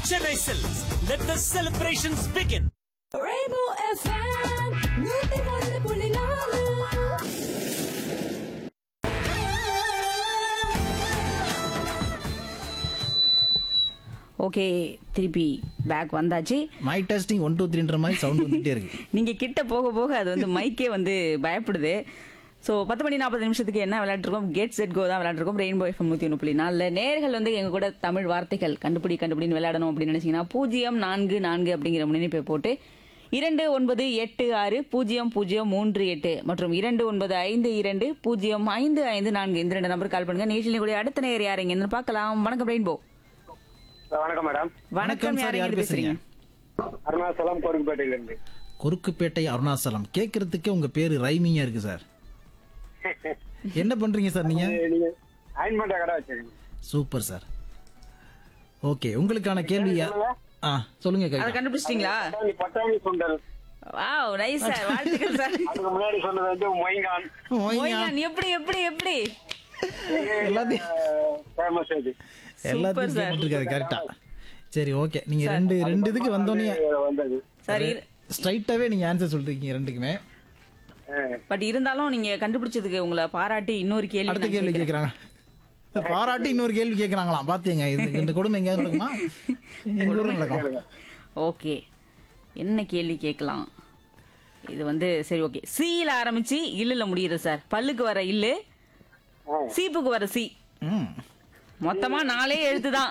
Chennai Silks. Let the celebrations begin. Rainbow FM, நூத்தி ஒன்று புள்ளி நாலு. ஓகே திருப்பி பேக் வந்தாச்சு மை டெஸ்டிங் ஒன் டூ த்ரீன்ற மாதிரி சவுண்ட் வந்துட்டே இருக்கு நீங்க கிட்ட போக போக அது வந்து மைக்கே வந்து பயப்படுது ஸோ பத்து மணி நாற்பது நிமிஷத்துக்கு என்ன விளையாட்டுருக்கோம் கெட் செட் கோ தான் விளையாண்டுருக்கோம் ரெயின்போ எஃப்எம் நூற்றி ஒன்று புள்ளி நாலில் நேர்கள் வந்து எங்க கூட தமிழ் வார்த்தைகள் கண்டுபிடி கண்டுபிடின்னு விளையாடணும் அப்படின்னு நினைச்சீங்கன்னா பூஜ்ஜியம் நான்கு நான்கு அப்படிங்கிற முன்னிப்பை போட்டு இரண்டு ஒன்பது எட்டு ஆறு பூஜ்ஜியம் பூஜ்ஜியம் மூன்று எட்டு மற்றும் இரண்டு ஒன்பது ஐந்து இரண்டு பூஜ்ஜியம் ஐந்து ஐந்து நான்கு இந்த ரெண்டு நம்பர் கால் பண்ணுங்க நேஷனல் கூட அடுத்த நேர் யார் எங்கன்னு பார்க்கலாம் வணக்கம் ரெயின்போ வணக்கம் மேடம் வணக்கம் சார் யார் யார் எங்க பேசுறீங்க பேசுறீங்க அருணாச்சலம் கோரிக்கப்பேட்டையில இருந்து குறுக்குப்பேட்டை அருணாச்சலம் கேட்கறதுக்கே உங்க பேரு ரைமிங்கா இருக்கு சார் என்ன பண்றீங்க சார் நீங்க நீங்க அயன்மெண்ட் கடை வச்சிருக்கீங்க சூப்பர் சார் ஓகே உங்களுக்கான கேள்வி யா- ஆ சொல்லுங்க அதை கவிதா கண்டுபிடிச்சிட்டீங்களா பட்டாணி பட்டாணி சுண்டல் வாவ் நைஸ் சார் வாழ்த்துக்கள் சார் அதுக்கு முன்னாடி சொன்னது வந்து மொய்கான் ஓய்யா. மொய்கான், எப்படி எப்படி எப்படி எல்லாத்தையும் ஃபேமஸ் அது எல்லாத்தையும் sir. கேட்டுருக்காரு கரெக்டா சரி ஓகே நீங்க ரெண்டு ரெண்டு இதுக்கு வந்தோடனே வந்தது சரி ஸ்ட்ரைட்டாவே நீங்க ஆன்சர் சொல்றீங்க ரெண்டுக்குமே பட் இருந்தாலும் நீங்க கண்டுபிடிச்சதுக்கு உங்களை பாராட்டி இன்னொரு கேள்வி அடுத்த நான் கேள்வி கேட்கிறேன். கேக்குறாங்க பாராட்டி இன்னொரு கேள்வி கேக்குறாங்களாம் பாத்தீங்க இது இந்த கொடுமை எங்கேயாவது நடக்குமா எங்க ஊர்ல நடக்கும் ஓகே என்ன கேள்வி கேட்கலாம் இது வந்து சரி ஓகே சீல ஆரம்பிச்சு இல்லுல முடியுது சார் பல்லுக்கு வர இல்லு சீப்புக்கு வர சி ம் மொத்தமா நாலே எழுத்து தான்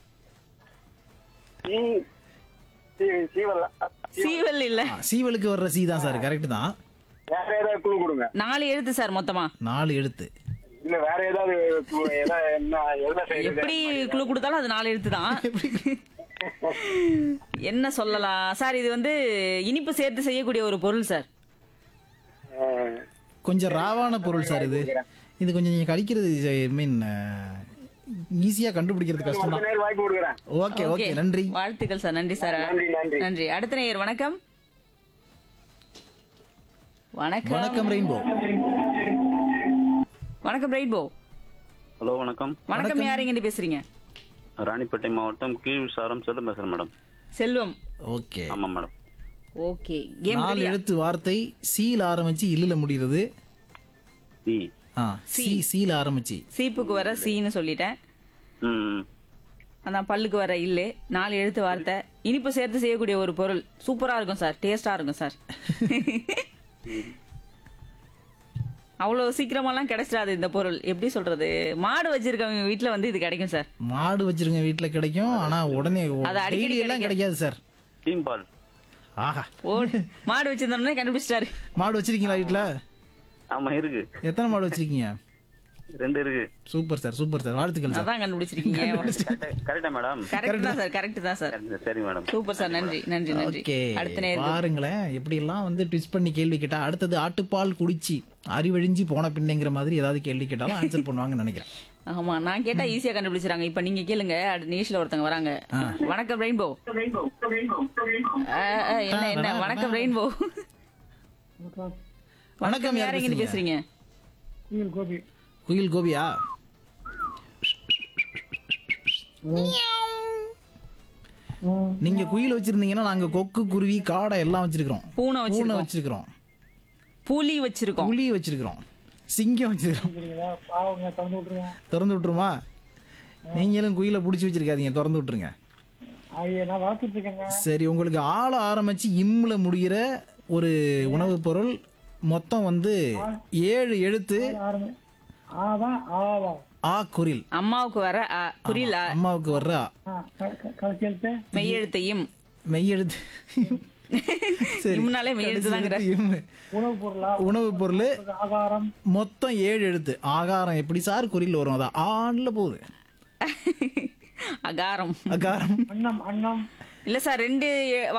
சீ சீ- சீவல் சீவல் இல்ல ஆ, சீவலுக்கு வர்ற சி தான் சார் கரெக்ட் தான் வேற ஏதாவது குழு கொடுங்க நாலு எழுத்து சார் மொத்தமா நாலு எழுத்து இல்ல வேற ஏதாவது clue, ஏதாவது என்ன என்ன செய்யுது எப்படி குழு கொடுத்தாலும் அது நாலு எழுத்து தான் என்ன சொல்லலாம் சார் இது வந்து இனிப்பு சேர்த்து செய்யக்கூடிய ஒரு பொருள் சார் கொஞ்சம் ராவான பொருள் சார் இது இது கொஞ்சம் நீங்க கடிக்கிறது ஐ மீன் ஈஸியா கண்டுபிடிக்கிறது கஷ்டம் தான் நேரம் வாய்ப்பு கொடுக்குறேன் ஓகே ஓகே நன்றி வாழ்த்துக்கள் சார் நன்றி சார் நன்றி, நன்றி. நன்றி அடுத்த நேயர் வணக்கம் வணக்கம் வணக்கம் ரெயின்போ வணக்கம் ரெயின்போ ஹலோ வணக்கம் வணக்கம் யாருங்க பேசுறீங்க ராணிப்பேட்டை மாவட்டம் கீழ் சாரம் செல்லும் பேசுறேன் மேடம் செல்வம் ஓகே ஆமாம் மேடம் ஓகே கேம் நாலு எழுத்து வார்த்தை சீல ஆரம்பிச்சு இல்லுல முடிகிறது சி ஆ சி சீல ஆரம்பிச்சு சீப்புக்கு வர சீன்னு சொல்லிட்டேன் ம் அதான் பல்லுக்கு வர இல்லு நாலு எழுத்து வார்த்தை இனிப்பு சேர்த்து செய்யக்கூடிய ஒரு பொருள் சூப்பரா இருக்கும் சார் டேஸ்டா இருக்கும் சார் அவ்வளவு சீக்கிரமாலாம் கிடைச்சிடாது இந்த பொருள் எப்படி சொல்றது மாடு வச்சிருக்கவங்க வீட்ல வந்து இது கிடைக்கும் சார் மாடு வச்சிருங்க வீட்டுல கிடைக்கும் ஆனா உடனே அது அடிக்கடி daily எல்லாம் கிடைக்காது சார் டீம் பால் ஆஹா ஓ மாடு வச்சிருந்தோம்னே கண்டுபிடிச்சிட்டாரு மாடு வச்சிருக்கீங்களா வீட்டுல ஆமா இருக்கு எத்தனை மாடு வச்சிருக்கீங்க ரெண்டு இருக்கு சூப்பர் சார் சூப்பர் சார் வாழ்த்துக்கள் சார் அதான் கண்டுபிடிச்சிருக்கீங்க கரெக்டா மேடம் கரெக்ட் தான் சார் கரெக்ட் தான் சார் சரி மேடம் சூப்பர் சார் நன்றி நன்றி நன்றி ஓகே அடுத்த நேரம் பாருங்களேன் எப்படி எல்லாம் வந்து ட்விஸ்ட் பண்ணி கேள்வி கேட்டா அடுத்தது ஆட்டுப்பால் குடிச்சி அறிவழிஞ்சு போன பின்னைங்கிற மாதிரி ஏதாவது கேள்வி கேட்டாலும் ஆன்சர் பண்ணுவாங்கன்னு நினைக்கிறேன் ஆமா நான் கேட்டா ஈஸியா கண்டுபிடிச்சிராங்க இப்ப நீங்க கேளுங்க அடுத்த நியூஸ்ல ஒருத்தங்க வராங்க வணக்கம் ரெயின்போ என்ன என்ன வணக்கம் ரெயின்போ வணக்கம் யார் யார் இங்க பேசுறீங்க பேசுறீங்க குயில் கோபியா நீங்க குயில் வச்சிருந்தீங்கன்னா நாங்க கொக்கு குருவி காடை எல்லாம் வச்சிருக்கிறோம் பூனை பூனை வச்சிருக்கோம் வச்சிருக்கிறோம் புலி வச்சிருக்கோம் புலி வச்சிருக்கிறோம் சிங்கம் வச்சிருக்கிறோம் திறந்து விட்டுருமா நீங்களும் குயிலை புடிச்சு வச்சிருக்காதீங்க திறந்து விட்டுருங்க சரி உங்களுக்கு ஆள ஆரம்பிச்சு இம்ல முடிகிற ஒரு உணவுப் பொருள் மொத்தம் வந்து ஏழு எழுத்து ஆ குரில் அம்மாவுக்கு வர அ, குரில் அ, அம்மாவுக்கு வர்ற ஆ. மெய்யெழுத்தையும் மெய்யெழுத்து இம்னாலே மெய்யெழுத்து தாங்கிற இம்மு. உணவுப் பொருள் மொத்தம் ஏழு எழுத்து ஆகாரம் எப்படி சார் குறில் வரும் அதான் ஆண்ல போகுது அகாரம் அகாரம் இல்ல சார் ரெண்டு